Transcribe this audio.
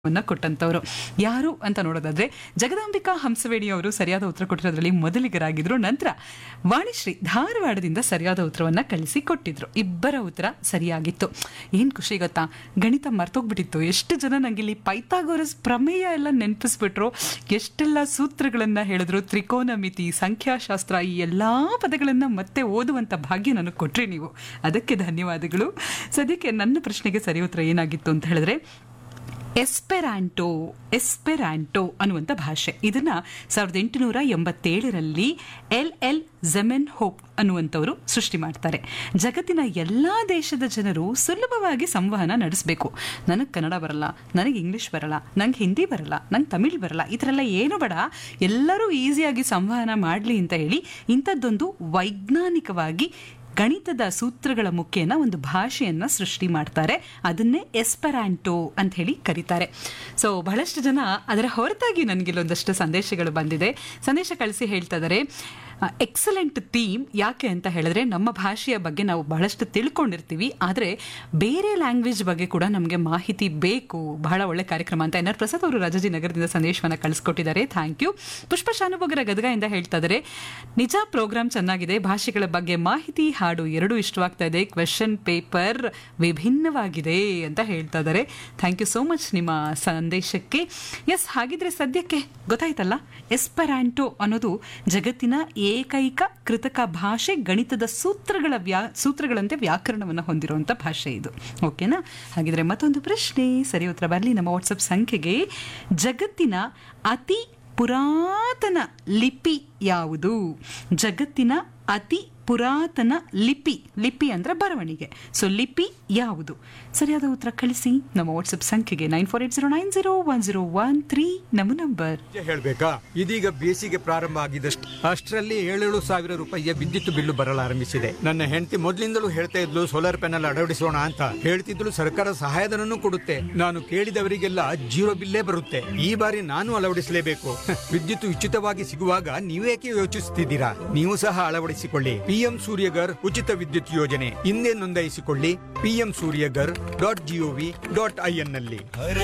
ವನ್ನ ಕೊಟ್ಟಂತವರು ಯಾರು ಅಂತ ನೋಡೋದಾದ್ರೆ ಜಗದಾಂಬಿಕಾ ಹಂಸವೇಣಿ ಅವರು ಸರಿಯಾದ ಉತ್ತರ ಕೊಟ್ಟಿರೋದ್ರಲ್ಲಿ ಮೊದಲಿಗರಾಗಿದ್ರು ನಂತರ ವಾಣಿಶ್ರೀ ಧಾರವಾಡದಿಂದ ಸರಿಯಾದ ಉತ್ತರವನ್ನ ಕಳಿಸಿ ಕೊಟ್ಟಿದ್ರು ಇಬ್ಬರ ಉತ್ತರ ಸರಿಯಾಗಿತ್ತು ಏನ್ ಖುಷಿ ಗೊತ್ತಾ ಗಣಿತ ಮರ್ತೋಗ್ಬಿಟ್ಟಿತ್ತು ಎಷ್ಟು ಜನ ನಂಗೆ ಇಲ್ಲಿ ಪೈಥಾಗೋರಸ್ ಪ್ರಮೇಯ ಎಲ್ಲ ನೆನಪಿಸ್ಬಿಟ್ರು ಎಷ್ಟೆಲ್ಲ ಸೂತ್ರಗಳನ್ನ ಹೇಳಿದ್ರು ತ್ರಿಕೋನ ಮಿತಿ ಸಂಖ್ಯಾಶಾಸ್ತ್ರ ಈ ಎಲ್ಲಾ ಪದಗಳನ್ನ ಮತ್ತೆ ಓದುವಂತ ಭಾಗ್ಯ ನನಗೆ ಕೊಟ್ರಿ ನೀವು ಅದಕ್ಕೆ ಧನ್ಯವಾದಗಳು ಸದ್ಯಕ್ಕೆ ನನ್ನ ಪ್ರಶ್ನೆಗೆ ಸರಿ ಉತ್ತರ ಏನಾಗಿತ್ತು ಅಂತ ಹೇಳಿದ್ರೆ ಎಸ್ಪೆರಾಂಟೋ ಎಸ್ಪೆರಾಂಟೋ ಅನ್ನುವಂಥ ಭಾಷೆ ಇದನ್ನ ಸಾವಿರದ ಎಂಟುನೂರ ಎಂಬತ್ತೇಳರಲ್ಲಿ ಎಲ್ ಎಲ್ ಜೆಮೆನ್ ಹೋಪ್ ಅನ್ನುವಂಥವರು ಸೃಷ್ಟಿ ಮಾಡ್ತಾರೆ ಜಗತ್ತಿನ ಎಲ್ಲಾ ದೇಶದ ಜನರು ಸುಲಭವಾಗಿ ಸಂವಹನ ನಡೆಸಬೇಕು ನನಗೆ ಕನ್ನಡ ಬರಲ್ಲ ನನಗೆ ಇಂಗ್ಲಿಷ್ ಬರಲ್ಲ ನಂಗೆ ಹಿಂದಿ ಬರಲ್ಲ ನಂಗೆ ತಮಿಳ್ ಬರಲ್ಲ ಈ ಥರ ಎಲ್ಲ ಏನು ಬೇಡ ಎಲ್ಲರೂ ಈಸಿಯಾಗಿ ಸಂವಹನ ಮಾಡಲಿ ಅಂತ ಹೇಳಿ ಇಂಥದ್ದೊಂದು ವೈಜ್ಞಾನಿಕವಾಗಿ ಗಣಿತದ ಸೂತ್ರಗಳ ಮುಖೇನ ಒಂದು ಭಾಷೆಯನ್ನ ಸೃಷ್ಟಿ ಮಾಡ್ತಾರೆ ಅದನ್ನೇ ಎಸ್ಪೆರಾಂಟೋ ಅಂತ ಹೇಳಿ ಕರೀತಾರೆ ಸೊ ಬಹಳಷ್ಟು ಜನ ಅದರ ಹೊರತಾಗಿ ನನಗೆ ಇಲ್ಲೊಂದಷ್ಟು ಸಂದೇಶಗಳು ಬಂದಿದೆ ಸಂದೇಶ ಕಳಿಸಿ ಹೇಳ್ತಾ ಇದ್ದಾರೆ ಎಕ್ಸಲೆಂಟ್ ಥೀಮ್ ಯಾಕೆ ಅಂತ ಹೇಳಿದ್ರೆ ನಮ್ಮ ಭಾಷೆಯ ಬಗ್ಗೆ ನಾವು ಬಹಳಷ್ಟು ತಿಳ್ಕೊಂಡಿರ್ತೀವಿ ಆದರೆ ಬೇರೆ ಲ್ಯಾಂಗ್ವೇಜ್ ಬಗ್ಗೆ ಕೂಡ ನಮಗೆ ಮಾಹಿತಿ ಬೇಕು ಬಹಳ ಒಳ್ಳೆ ಕಾರ್ಯಕ್ರಮ ಅಂತ ಎನ್ ಆರ್ ಪ್ರಸಾದ್ ಅವರು ರಾಜಾಜಿನಗರದಿಂದ ಸಂದೇಶವನ್ನು ಕಳಿಸ್ಕೊಟ್ಟಿದ್ದಾರೆ ಥ್ಯಾಂಕ್ ಯು ಪುಷ್ಪ ಶಾನುಭೋಗರ ಗದಗದಿಂದ ಹೇಳ್ತಾ ಇದ್ದಾರೆ ನಿಜ ಪ್ರೋಗ್ರಾಮ್ ಚೆನ್ನಾಗಿದೆ ಭಾಷೆಗಳ ಬಗ್ಗೆ ಮಾಹಿತಿ ಹಾಡು ಎರಡೂ ಇಷ್ಟವಾಗ್ತಾ ಇದೆ ಕ್ವೆಶನ್ ಪೇಪರ್ ವಿಭಿನ್ನವಾಗಿದೆ ಅಂತ ಹೇಳ್ತಾ ಇದ್ದಾರೆ ಥ್ಯಾಂಕ್ ಯು ಸೋ ಮಚ್ ನಿಮ್ಮ ಸಂದೇಶಕ್ಕೆ ಎಸ್ ಹಾಗಿದ್ರೆ ಸದ್ಯಕ್ಕೆ ಗೊತ್ತಾಯ್ತಲ್ಲ ಎಸ್ಪರಾಂಟೋ ಅನ್ನೋದು ಜಗತ್ತಿನ ಏಕೈಕ ಕೃತಕ ಭಾಷೆ ಗಣಿತದ ಸೂತ್ರಗಳ ವ್ಯಾ ಸೂತ್ರಗಳಂತೆ ವ್ಯಾಕರಣವನ್ನು ಹೊಂದಿರುವಂಥ ಭಾಷೆ ಇದು ಓಕೆನಾ ಹಾಗಿದ್ರೆ ಮತ್ತೊಂದು ಪ್ರಶ್ನೆ ಸರಿ ಉತ್ತರ ಬರಲಿ ನಮ್ಮ ವಾಟ್ಸಪ್ ಸಂಖ್ಯೆಗೆ ಜಗತ್ತಿನ ಅತಿ ಪುರಾತನ ಲಿಪಿ ಯಾವುದು ಜಗತ್ತಿನ ಅತಿ ಪುರಾತನ ಲಿಪಿ ಲಿಪಿ ಅಂದ್ರೆ ಬರವಣಿಗೆ ಸೊ ಲಿಪಿ ಯಾವುದು ಸರಿಯಾದ ಉತ್ತರ ಕಳಿಸಿ ನಮ್ಮ ವಾಟ್ಸಪ್ ಸಂಖ್ಯೆಗೆ nine four eight zero nine zero one zero one three ನಮ್ಮ ನಂಬರ್ ನಿಜ ಹೇಳ್ಬೇಕಾ ಇದೀಗ ಬೇಸಿಗೆ ಪ್ರಾರಂಭ ಆಗಿದಷ್ಟು ಅಷ್ಟರಲ್ಲಿ ಏಳೇಳು ಸಾವಿರ ರೂಪಾಯಿಯ ವಿದ್ಯುತ್ ಬಿಲ್ಲು ಬರಲಾರಂಭಿಸಿದೆ ನನ್ನ ಹೆಂಡತಿ ಮೊದಲಿಂದಲೂ ಹೇಳ್ತಾ ಇದ್ಲು ಸೋಲಾರ್ ಪ್ಯಾನಲ್ ಅಳವಡಿಸೋಣ ಅಂತ ಹೇಳ್ತಿದ್ಲು ಸರ್ಕಾರ ಸಹಾಯಧನನೂ ಕೊಡುತ್ತೆ ನಾನು ಕೇಳಿದವರಿಗೆಲ್ಲ ಜೀರೋ ಬಿಲ್ಲೇ ಬರುತ್ತೆ ಈ ಬಾರಿ ನಾನು ಅಳವಡಿಸಲೇಬೇಕು ವಿದ್ಯುತ್ ಉಚಿತವಾಗಿ ಸಿಗುವಾಗ ನೀವೇಕೆ ಯೋಚಿಸುತ್ತಿದ್ದೀರಾ ನೀವು ಸಹ ಅಳವಡಿಸಿಕೊಳ್ಳಿ ಪಿಎಂ ಸೂರ್ಯಗರ್ ಉಚಿತ ವಿದ್ಯುತ್ ಯೋಜನೆ ಹಿಂದೆ ನೋಂದಾಯಿಸಿಕೊಳ್ಳಿ PM Suryaghar dot GOV dot IN ನಲ್ಲಿ